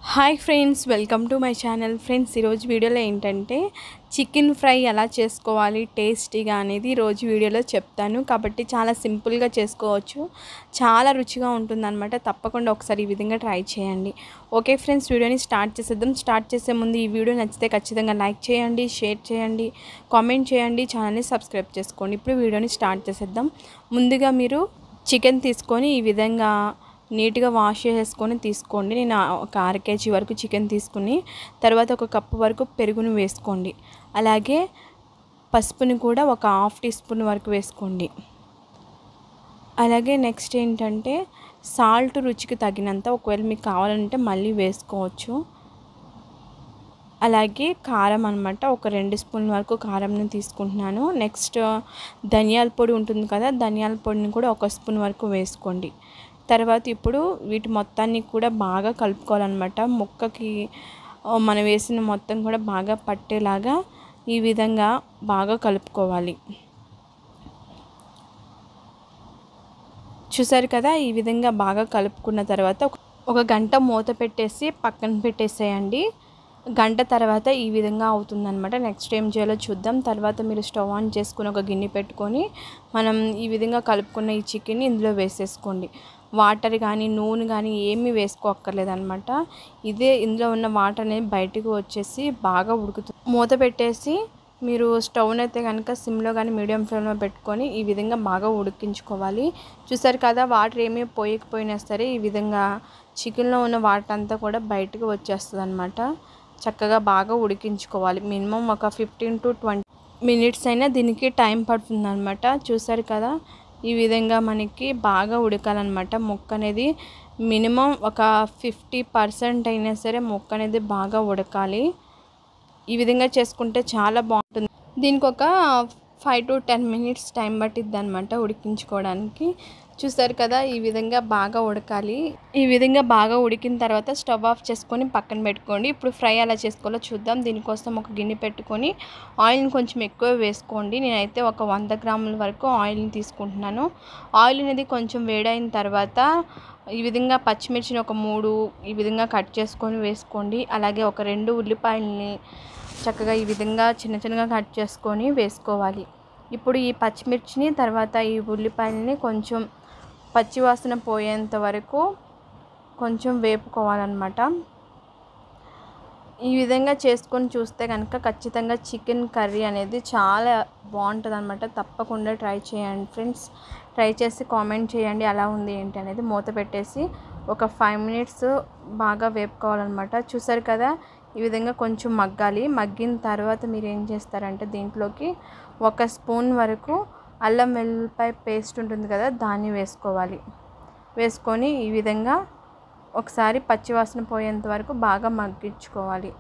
hi friends welcome to my channel friends ఈరోజు వీడియోలో ఏంటంటే చికెన్ ఫ్రై ఎలా చేసుకోవాలి టేస్టీగా అనేది ఈరోజు వీడియోలో చెప్తాను కాబట్టి చాలా సింపుల్గా చేసుకోవచ్చు చాలా రుచిగా ఉంటుందన్నమాట తప్పకుండా ఒకసారి ఈ విధంగా ట్రై చేయండి ఓకే ఫ్రెండ్స్ వీడియోని స్టార్ట్ చేసేద్దాం స్టార్ట్ చేసే ముందు ఈ వీడియో నచ్చితే ఖచ్చితంగా లైక్ చేయండి షేర్ చేయండి కామెంట్ చేయండి ఛానల్ని సబ్స్క్రైబ్ చేసుకోండి ఇప్పుడు వీడియోని స్టార్ట్ చేసేద్దాం ముందుగా మీరు చికెన్ తీసుకొని ఈ విధంగా నీట్గా వాష్ చేసేసుకొని తీసుకోండి నేను ఆ- ఒక అర కేజీ వరకు చికెన్ తీసుకుని తర్వాత ఒక కప్పు వరకు పెరుగును వేసుకోండి అలాగే పసుపుని కూడా ఒక హాఫ్ టీ స్పూన్ వరకు వేసుకోండి అలాగే నెక్స్ట్ ఏంటంటే సాల్ట్ రుచికి తగినంత ఒకవేళ మీకు కావాలంటే మళ్ళీ వేసుకోవచ్చు అలాగే కారం అనమాట ఒక రెండు స్పూన్ల వరకు కారంని తీసుకుంటున్నాను నెక్స్ట్ ధనియాల పొడి ఉంటుంది కదా ధనియాల పొడిని కూడా ఒక స్పూన్ వరకు వేసుకోండి తర్వాత ఇప్పుడు వీటి మొత్తాన్ని కూడా బాగా కలుపుకోవాలన్నమాట ముక్కకి ఆ, మనం వేసిన మొత్తం కూడా బాగా పట్టేలాగా ఈ విధంగా బాగా కలుపుకోవాలి చూసారు కదా ఈ విధంగా బాగా కలుపుకున్న తర్వాత ఒక- ఒక గంట మూత పెట్టేసి పక్కన పెట్టేసేయండి గంట తర్వాత ఈ విధంగా అవుతుందన్నమాట నెక్స్ట్ ఏం చేయాలో చూద్దాం తర్వాత మీరు స్టవ్ ఆన్ చేసుకుని ఒక గిన్నె పెట్టుకొని మనం ఈ విధంగా కలుపుకున్న ఈ చికెన్ని ఇందులో వేసేసుకోండి వాటర్ కానీ నూనె కానీ ఏమీ వేసుకోక్కర్లేదు అనమాట ఇదే ఇందులో ఉన్న వాటర్ అనేది బయటకు వచ్చేసి బాగా ఉడుకుతుంది మూత పెట్టేసి మీరు స్టవ్ని అయితే కనుక సిమ్లో కానీ మీడియం ఫ్లేమ్లో పెట్టుకొని ఈ విధంగా బాగా ఉడికించుకోవాలి చూసారు కదా వాటర్ ఏమీ పోయకపోయినా సరే ఈ విధంగా చికెన్లో ఉన్న వాటర్ అంతా కూడా బయటకు వచ్చేస్తుంది అనమాట చక్కగా బాగా ఉడికించుకోవాలి మినిమం ఒక ఫిఫ్టీన్ టు ట్వంటీ మినిట్స్ అయినా దీనికి టైం పడుతుంది అనమాట చూసారు కదా ఈ విధంగా మనకి బాగా ఉడకాలన్నమాట ముక్క అనేది మినిమం ఒక ఫిఫ్టీ పర్సెంట్ అయినా సరే ముక్క అనేది బాగా ఉడకాలి ఈ విధంగా చేసుకుంటే చాలా బాగుంటుంది దీనికి ఒక five to ten minutes time పట్టిద్ది అనమాట ఉడికించుకోవడానికి చూసారు కదా ఈ విధంగా బాగా ఉడకాలి ఈ విధంగా బాగా ఉడికిన తర్వాత స్టవ్ ఆఫ్ చేసుకొని పక్కన పెట్టుకోండి ఇప్పుడు ఫ్రై ఎలా చేసుకోవాలో చూద్దాం దీనికోసం ఒక గిన్నె పెట్టుకొని ఆయిల్ని కొంచెం ఎక్కువ వేసుకోండి నేనైతే ఒక వంద గ్రాముల వరకు ఆయిల్ని తీసుకుంటున్నాను ఆయిల్ అనేది కొంచెం వేడైన తర్వాత ఈ విధంగా పచ్చిమిర్చిని ఒక మూడు ఈ విధంగా కట్ చేసుకొని వేసుకోండి అలాగే ఒక రెండు ఉల్లిపాయలని చక్కగా ఈ విధంగా చిన్న చిన్నగా కట్ చేసుకొని వేసుకోవాలి ఇప్పుడు ఈ పచ్చిమిర్చిని తర్వాత ఈ ఉల్లిపాయలని కొంచెం పచ్చివాసన పోయేంత వరకు కొంచెం వేపుకోవాలన్నమాట ఈ విధంగా చేసుకొని చూస్తే కనుక ఖచ్చితంగా చికెన్ కర్రీ అనేది చాలా బాగుంటుంది అనమాట తప్పకుండా ట్రై చేయండి ఫ్రెండ్స్ ట్రై చేసి కామెంట్ చేయండి ఎలా ఉంది ఏంటి అనేది మూత పెట్టేసి ఒక ఫైవ్ మినిట్స్ బాగా వేపుకోవాలన్నమాట చూసారు కదా ఈ విధంగా కొంచెం మగ్గాలి మగ్గిన తర్వాత మీరు ఏం చేస్తారంటే దీంట్లోకి ఒక స్పూన్ వరకు అల్లం వెల్లుల్లిపాయ పేస్ట్ ఉంటుంది కదా దాన్ని వేసుకోవాలి వేసుకొని ఈ విధంగా ఒకసారి పచ్చివాసన పోయేంత వరకు బాగా మగ్గించుకోవాలి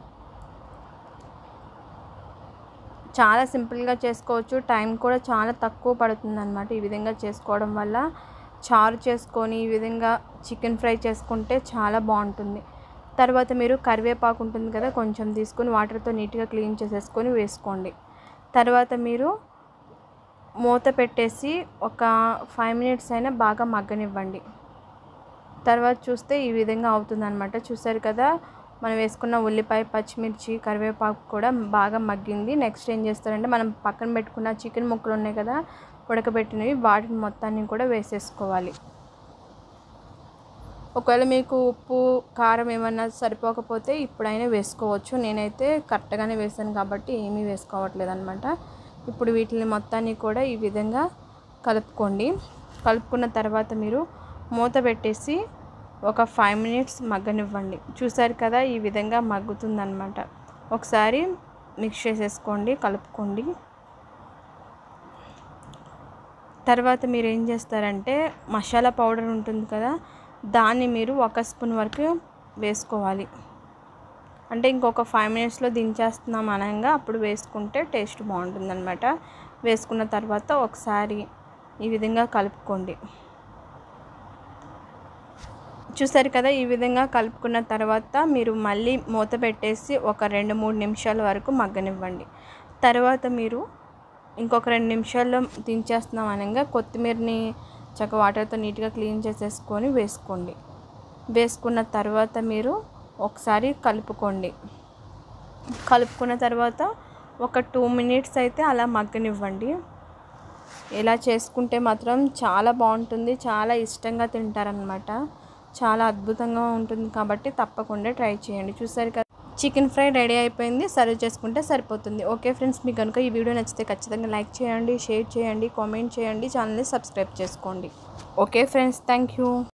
చాలా సింపుల్గా చేసుకోవచ్చు టైం కూడా చాలా తక్కువ పడుతుంది అనమాట ఈ విధంగా చేసుకోవడం వల్ల చారు చేసుకొని ఈ విధంగా చికెన్ ఫ్రై చేసుకుంటే చాలా బాగుంటుంది తర్వాత మీరు కరివేపాకు ఉంటుంది కదా కొంచెం తీసుకొని వాటర్తో నీట్గా క్లీన్ చేసేసుకొని వేసుకోండి తర్వాత మీరు మూత పెట్టేసి ఒక ఫైవ్ మినిట్స్ అయినా బాగా మగ్గనివ్వండి తర్వాత చూస్తే ఈ విధంగా అవుతుందన్నమాట చూసారు కదా మనం వేసుకున్న ఉల్లిపాయ పచ్చిమిర్చి కరివేపాకు కూడా బాగా మగ్గింది నెక్స్ట్ ఏం చేస్తారంటే మనం పక్కన పెట్టుకున్న చికెన్ ముక్కలు ఉన్నాయి కదా ఉడకబెట్టినవి వాటిని మొత్తాన్ని కూడా వేసేసుకోవాలి ఒకవేళ మీకు ఉప్పు కారం ఏమన్నా సరిపోకపోతే ఇప్పుడైనా వేసుకోవచ్చు నేనైతే కరెక్ట్గానే వేసాను కాబట్టి ఏమీ వేసుకోవట్లేదు అనమాట ఇప్పుడు వీటిని మొత్తాన్ని కూడా ఈ విధంగా కలుపుకోండి కలుపుకున్న తర్వాత మీరు మూత పెట్టేసి ఒక ఫైవ్ మినిట్స్ మగ్గనివ్వండి చూసారు కదా ఈ విధంగా మగ్గుతుందన్నమాట ఒకసారి మిక్స్ చేసేసుకోండి కలుపుకోండి తర్వాత మీరు ఏం చేస్తారంటే మసాలా పౌడర్ ఉంటుంది కదా దాన్ని మీరు ఒక స్పూన్ వరకు వేసుకోవాలి అంటే ఇంకొక ఫైవ్ మినిట్స్లో దించేస్తున్నాం అనగా అప్పుడు వేసుకుంటే టేస్ట్ బాగుంటుందన్నమాట వేసుకున్న తర్వాత ఒకసారి ఈ విధంగా కలుపుకోండి చూసారు కదా ఈ విధంగా కలుపుకున్న తర్వాత మీరు మళ్ళీ మూత పెట్టేసి ఒక రెండు మూడు నిమిషాల వరకు మగ్గనివ్వండి తర్వాత మీరు ఇంకొక రెండు నిమిషాల్లో దించేస్తున్నాం అనగా కొత్తిమీరని చక్క వాటర్తో నీట్గా క్లీన్ చేసేసుకొని వేసుకోండి వేసుకున్న తర్వాత మీరు ఒకసారి కలుపుకోండి కలుపుకున్న తర్వాత ఒక టూ మినిట్స్ అయితే అలా మగ్గనివ్వండి ఇలా చేసుకుంటే మాత్రం చాలా బాగుంటుంది చాలా ఇష్టంగా తింటారనమాట చాలా అద్భుతంగా ఉంటుంది కాబట్టి తప్పకుండా ట్రై చేయండి చూసారు కదా చికెన్ ఫ్రై రెడీ అయిపోయింది సర్వ్ చేసుకుంటే సరిపోతుంది ఓకే ఫ్రెండ్స్ మీకు కనుక ఈ వీడియో నచ్చితే ఖచ్చితంగా లైక్ చేయండి షేర్ చేయండి కామెంట్ చేయండి ఛానల్ని సబ్స్క్రైబ్ చేసుకోండి ఓకే ఫ్రెండ్స్ థ్యాంక్ యూ